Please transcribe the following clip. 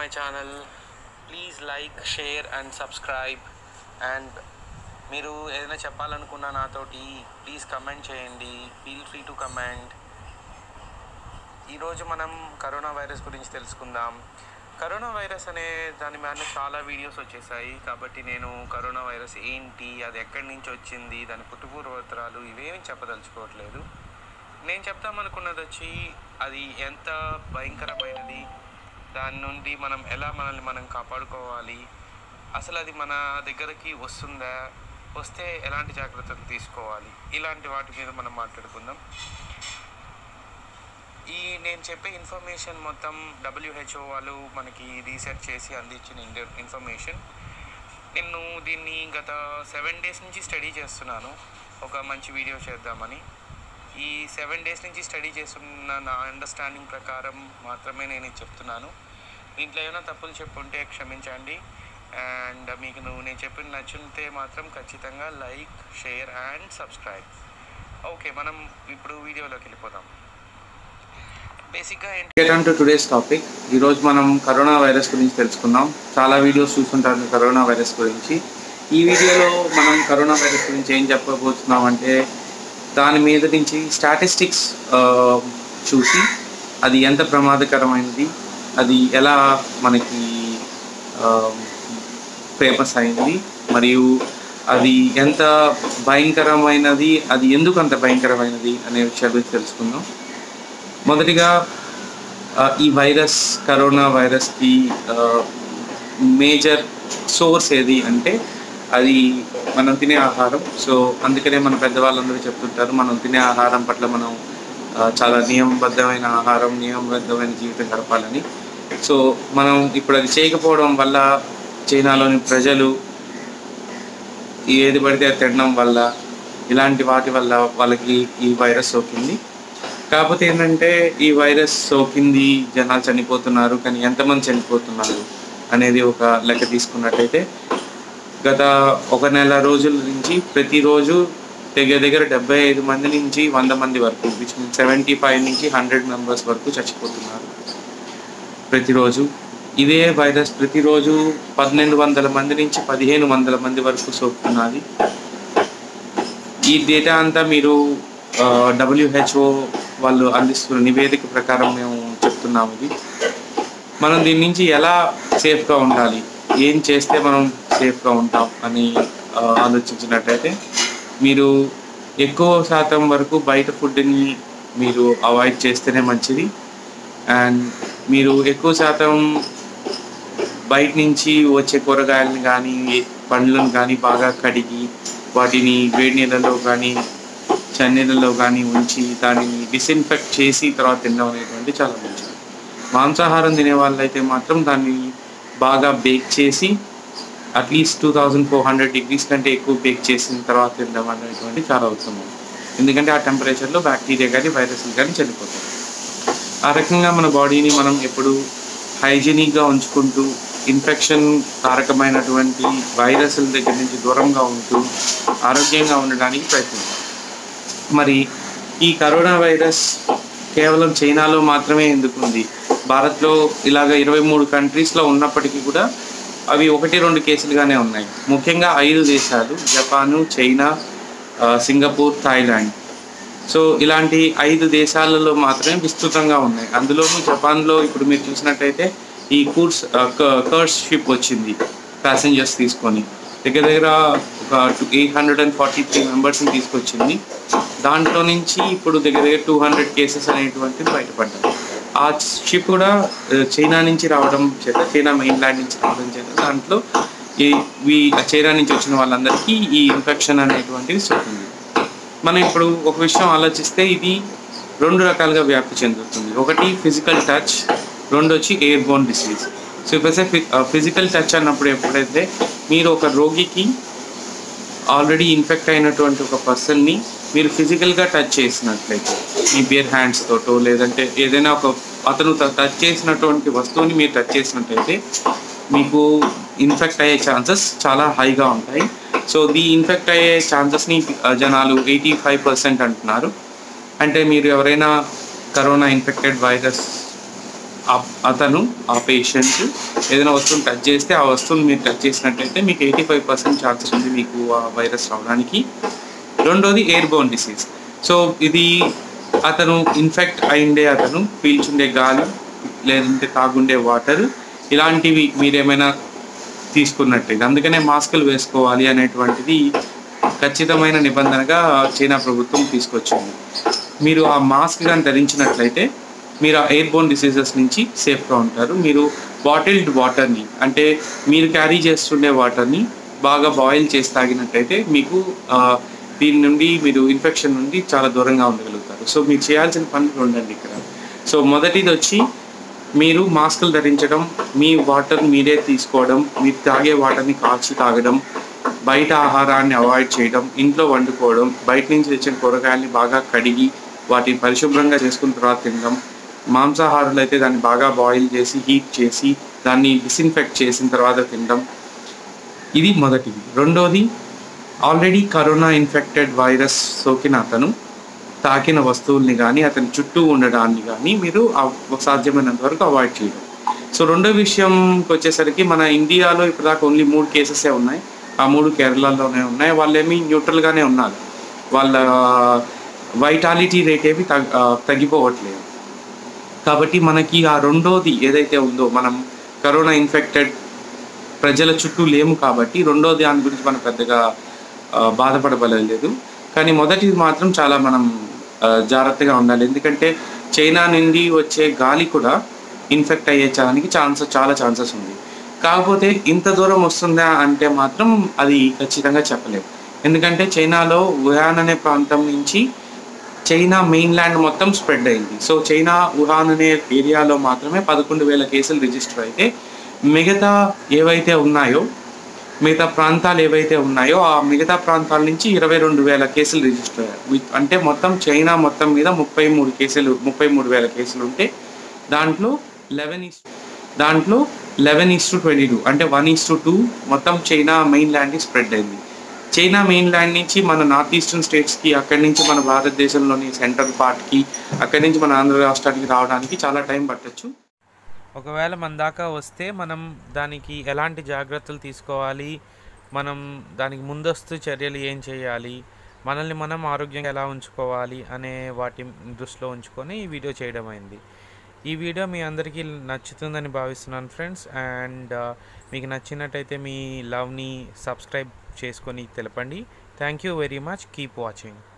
my channel. Please like, share and subscribe. And మీరు ఏదైనా చెప్పాలనుకున్నా నాతోటి ప్లీజ్ కమెంట్ చేయండి ఫీల్ ఫ్రీ టు కమెంట్ ఈరోజు మనం కరోనా వైరస్ గురించి తెలుసుకుందాం కరోనా వైరస్ అనే దాని మీద చాలా వీడియోస్ వచ్చేసాయి కాబట్టి నేను కరోనా వైరస్ ఏంటి అది ఎక్కడి నుంచి వచ్చింది దాని పుట్టుపూర్వోత్తరాలు ఇవేమి చెప్పదలుచుకోవట్లేదు నేను చెప్తామనుకున్నది వచ్చి అది ఎంత భయంకరమైనది దాని నుండి మనం ఎలా మనల్ని మనం కాపాడుకోవాలి అసలు అది మన దగ్గరికి వస్తుందా వస్తే ఎలాంటి జాగ్రత్తలు తీసుకోవాలి ఇలాంటి వాటి మీద మనం మాట్లాడుకుందాం ఈ నేను చెప్పే ఇన్ఫర్మేషన్ మొత్తం డబ్ల్యూహెచ్ఓ వాళ్ళు మనకి రీసెర్చ్ చేసి అందించిన ఇండ- ఇన్ఫర్మేషన్ నేను దీన్ని గత సెవెన్ డేస్ నుంచి స్టడీ చేస్తున్నాను ఒక మంచి వీడియో చేద్దామని ఈ సెవెన్ డేస్ నుంచి స్టడీ చేస్తున్న నా అండర్స్టాండింగ్ ప్రకారం మాత్రమే నేను ఇది చెప్తున్నాను దీంట్లో ఏమైనా తప్పులు చెప్పుంటే క్షమించండి అండ్ మీకు నువ్వు నేను చెప్పిన నచ్చితే మాత్రం ఖచ్చితంగా like share and subscribe okay మనం ఇప్పుడు వీడియోలోకి వెళ్ళిపోదాం బేసిక్గా ఏంటి get on to today's topic ఈరోజు మనం కరోనా వైరస్ గురించి తెలుసుకుందాం చాలా వీడియోస్ చూస్తుంటారు కరోనా వైరస్ గురించి ఈ వీడియోలో మనం కరోనా వైరస్ గురించి ఏం చెప్పబోతున్నాం అంటే దాని మీద నుంచి స్టాటిస్టిక్స్ చూసి అది ఎంత ప్రమాదకరమైనది అది ఎలా మనకి ఫేమస్ అయింది మరియు అది ఎంత భయంకరమైనది అది ఎందుకు అంత భయంకరమైనది అనే విషయాల గురించి తెలుసుకుందాం మొదటిగా ఆ, ఈ వైరస్ కరోనా వైరస్కి మేజర్ సోర్స్ ఏది అంటే అది మనం తినే ఆహారం సో అందుకనే మన పెద్దవాళ్ళందరూ చెప్తుంటారు మనం తినే ఆహారం పట్ల మనం ఆ, చాలా నియమబద్ధమైన ఆహారం నియమబద్ధమైన జీవితం గడపాలని సో మనం ఇప్పుడు అది చేయకపోవడం వల్ల చైనాలోని ప్రజలు ఏది పడితే అది తినడం వల్ల ఇలాంటి వాటి వల్ల వాళ్ళకి ఈ వైరస్ సోకింది కాకపోతే ఏంటంటే ఈ వైరస్ సోకింది జనాలు చనిపోతున్నారు కానీ ఎంతమంది చనిపోతున్నారు అనేది ఒక లెక్క తీసుకున్నట్టయితే గత ఒక నెల రోజుల నుంచి ప్రతిరోజు దగ్గర దగ్గర డెబ్బై ఐదు మంది నుంచి వంద మంది వరకు విచ్ మీన్ సెవెంటీ ఫైవ్ నుంచి హండ్రెడ్ మెంబర్స్ వరకు చచ్చిపోతున్నారు ప్రతిరోజు ఇదే వైరస్ ప్రతిరోజు పన్నెండు వందల మంది నుంచి పదిహేను వందల మంది వరకు సోకుతున్నది ఈ డేటా అంతా మీరు డబ్ల్యూహెచ్ఓ వాళ్ళు అందిస్తున్న నివేదిక ప్రకారం మేము చెప్తున్నాము ఇది మనం దీని నుంచి ఎలా సేఫ్గా ఉండాలి ఏం చేస్తే మనం సేఫ్గా ఉంటాం అని ఆ, ఆలోచించినట్టయితే మీరు ఎక్కువ శాతం వరకు బయట ఫుడ్ని మీరు అవాయిడ్ చేస్తేనే మంచిది అండ్ మీరు ఎక్కువ శాతం బయట నుంచి వచ్చే కూరగాయలను కానీ పండ్లను కానీ బాగా కడిగి వాటిని వేడి నీళ్ళలో కానీ చన్నీళ్ళలో కానీ ఉంచి దానిని డిస్ఇన్ఫెక్ట్ చేసి తర్వాత తినడం అనేటువంటి చాలా మంచిది మాంసాహారం తినే వాళ్ళైతే మాత్రం దాన్ని బాగా బేక్ చేసి at least two thousand four hundred degrees కంటే ఎక్కువ బేక్ చేసిన తర్వాత తినడం అనేటువంటి చాలా ఉత్తమం ఎందుకంటే ఆ టెంపరేచర్లో బ్యాక్టీరియా కానీ వైరస్లు కానీ చనిపోతాయి ఆ రకంగా మన బాడీని మనం ఎప్పుడు హైజీనిక్గా ఉంచుకుంటూ ఇన్ఫెక్షన్ కారకమైనటువంటి వైరస్ల దగ్గర నుంచి దూరంగా ఉంటూ ఆరోగ్యంగా ఉండడానికి ప్రయత్నించాలి మరి ఈ కరోనా వైరస్ కేవలం చైనాలో మాత్రమే ఎందుకుంది భారత్లో ఇలాగ ఇరవై మూడు కంట్రీస్లో ఉన్నప్పటికీ కూడా అవి ఒకటి రెండు కేసులుగానే ఉన్నాయి ముఖ్యంగా ఐదు దేశాలు జపాను చైనా ఆ, సింగపూర్ థాయిలాండ్ సో ఇలాంటి ఐదు దేశాలలో మాత్రమే విస్తృతంగా ఉన్నాయి అందులోనూ జపాన్లో ఇప్పుడు మీరు చూసినట్టయితే ఈ కూర్స్ కర్స్ షిప్ వచ్చింది ప్యాసింజర్స్ తీసుకొని దగ్గర దగ్గర ఒక eight hundred and forty three మెంబర్స్ని తీసుకొచ్చింది దాంట్లో నుంచి ఇప్పుడు దగ్గర దగ్గర టూ హండ్రెడ్ కేసెస్ అనేటువంటిది బయటపడ్డాయి ఆ షిప్ కూడా ఆ, చైనా నుంచి రావడం చేత చైనా మెయిన్ ల్యాండ్ నుంచి రావడం చేత దాంట్లో ఈ ఈ చైనా నుంచి వచ్చిన వాళ్ళందరికీ ఈ ఇన్ఫెక్షన్ అనేటువంటిది సోకింది మనం ఇప్పుడు ఒక విషయం ఆలోచిస్తే ఇది రెండు రకాలుగా వ్యాప్తి చెందుతుంది ఒకటి ఫిజికల్ టచ్ రెండు వచ్చి airborne disease so physical touch అన్నప్పుడు ఎప్పుడైతే మీరు ఒక రోగికి ఆల్రెడీ ఇన్ఫెక్ట్ అయినటువంటి ఒక పర్సన్ని మీరు ఫిజికల్గా టచ్ చేసినట్లయితే మీ బియర్ హ్యాండ్స్ తోటో లేదంటే ఏదైనా ఒక అతను టచ్ చేసినటువంటి వస్తువుని మీరు టచ్ చేసినట్టయితే మీకు ఇన్ఫెక్ట్ అయ్యే ఛాన్సెస్ చాలా హైగా ఉంటాయి సో ది ఇన్ఫెక్ట్ అయ్యే ఛాన్సెస్ని జనాలు ఎయిటీ ఫైవ్ పర్సెంట్ అంటున్నారు అంటే మీరు ఎవరైనా కరోనా ఇన్ఫెక్టెడ్ వైరస్ ఆ- అతను ఆ పేషెంట్ ఏదైనా వస్తువుని టచ్ చేస్తే ఆ వస్తువుని మీరు టచ్ చేసినట్టయితే మీకు ఎయిటీ ఫైవ్ పర్సెంట్ ఛాన్సెస్ ఉంది మీకు ఆ వైరస్ రావడానికి రెండోది ఎయిర్ బోన్ డిసీజ్ సో ఇది అతను ఇన్ఫెక్ట్ అయిండే అతను పీల్చుండే గాలి లేదంటే తాగుండే వాటర్ ఇలాంటివి మీరేమైనా తీసుకున్నట్టయితే అందుకనే మాస్కులు వేసుకోవాలి అనేటువంటిది ఖచ్చితమైన నిబంధనగా చైనా ప్రభుత్వం తీసుకొచ్చింది మీరు ఆ మాస్క్ కానీ ధరించినట్లయితే మీరు ఆ ఎయిర్ బోన్ డిసీజెస్ నుంచి సేఫ్గా ఉంటారు మీరు బాటిల్డ్ వాటర్ని అంటే మీరు క్యారీ చేస్తుండే వాటర్ని బాగా బాయిల్ చేసి తాగినట్టయితే మీకు ఆ, దీని నుండి మీరు ఇన్ఫెక్షన్ నుండి చాలా దూరంగా ఉండగలుగుతారు సో మీరు చేయాల్సిన పనులు ఉండండి ఇక్కడ సో మొదటిది వచ్చి మీరు మాస్కులు ధరించడం మీ వాటర్ మీరే తీసుకోవడం మీరు తాగే వాటర్ని కాల్చి తాగడం బయట ఆహారాన్ని అవాయిడ్ చేయడం ఇంట్లో వండుకోవడం బయట నుంచి తెచ్చిన కూరగాయల్ని బాగా కడిగి వాటిని పరిశుభ్రంగా చేసుకున్న తర్వాత తినడం మాంసాహారులు అయితే దాన్ని బాగా బాయిల్ చేసి హీట్ చేసి దాన్ని డిస్ఇన్ఫెక్ట్ చేసిన తర్వాత తినడం ఇది మొదటిది రెండోది ఆల్రెడీ కరోనా ఇన్ఫెక్టెడ్ వైరస్ సోకిన అతను తాకిన వస్తువుల్ని కానీ అతని చుట్టూ ఉండడాన్ని కానీ మీరు అవ్- సాధ్యమైనంత వరకు అవాయిడ్ చేయడం సో రెండో విషయంకి వచ్చేసరికి మన ఇండియాలో ఇప్పటిదాకా ఓన్లీ మూడు కేసెసే ఉన్నాయి ఆ మూడు కేరళలోనే ఉన్నాయి వాళ్ళేమి న్యూట్రల్గానే ఉన్నారు వాళ్ళ వైటాలిటీ రేట్ ఏమి తగ్ ఆ, తగ్గిపోవట్లేదు కాబట్టి మనకి ఆ రెండోది ఏదైతే ఉందో మనం కరోనా ఇన్ఫెక్టెడ్ ప్రజల చుట్టూ లేము కాబట్టి రెండో దాని గురించి మనం పెద్దగా ఆ, బాధపడబడలేదు కానీ మొదటిది మాత్రం చాలా మనం ఆ, జాగ్రత్తగా ఉండాలి ఎందుకంటే చైనా నుండి వచ్చే గాలి కూడా ఇన్ఫెక్ట్ అయ్యే చానికి ఛాన్సెస్ చాలా ఛాన్సెస్ ఉంది కాకపోతే ఇంత దూరం వస్తుందా అంటే మాత్రం అది ఖచ్చితంగా చెప్పలేము ఎందుకంటే చైనాలో వుహాన్ అనే ప్రాంతం నుంచి చైనా మెయిన్ ల్యాండ్ మొత్తం స్ప్రెడ్ అయింది సో చైనా వుహాన్ అనే ఏరియాలో మాత్రమే పదకొండు వేల కేసులు రిజిస్టర్ అయితే మిగతా ఏవైతే ఉన్నాయో మిగతా ప్రాంతాలు ఏవైతే ఉన్నాయో ఆ మిగతా ప్రాంతాల నుంచి ఇరవై రెండు వేల కేసులు రిజిస్టర్ అయ్యాయి విత్- అంటే మొత్తం చైనా మొత్తం మీద ముప్పై మూడు కేసులు ముప్పై మూడు వేల కేసులు ఉంటే దాంట్లో లెవెన్ ఈస్ దాంట్లో eleven is to twenty two అంటే వన్ ఈస్ టు టూ మొత్తం చైనా మెయిన్ ల్యాండ్కి స్ప్రెడ్ అయింది చైనా మెయిన్ ల్యాండ్ నుంచి మన నార్త్ ఈస్టర్న్ స్టేట్స్కి అక్కడి నుంచి మన భారతదేశంలోని సెంట్రల్ పార్ట్కి అక్కడి నుంచి మన ఆంధ్ర రాష్ట్రానికి రావడానికి చాలా టైం పట్టొచ్చు ఒకవేళ మన దాకా వస్తే మనం దానికి ఎలాంటి జాగ్రత్తలు తీసుకోవాలి మనం దానికి ముందస్తు చర్యలు ఏం చేయాలి మనల్ని మనం ఆరోగ్యంగా ఎలా ఉంచుకోవాలి అనే వాటి దృష్టిలో ఉంచుకొని ఈ వీడియో చేయడం అయింది ఈ వీడియో మీ అందరికీ నచ్చుతుందని భావిస్తున్నాను ఫ్రెండ్స్ అండ్ మీకు నచ్చినట్టయితే మీ లవ్ని సబ్స్క్రైబ్ చేసుకొని తెలపండి thank you very much keep watching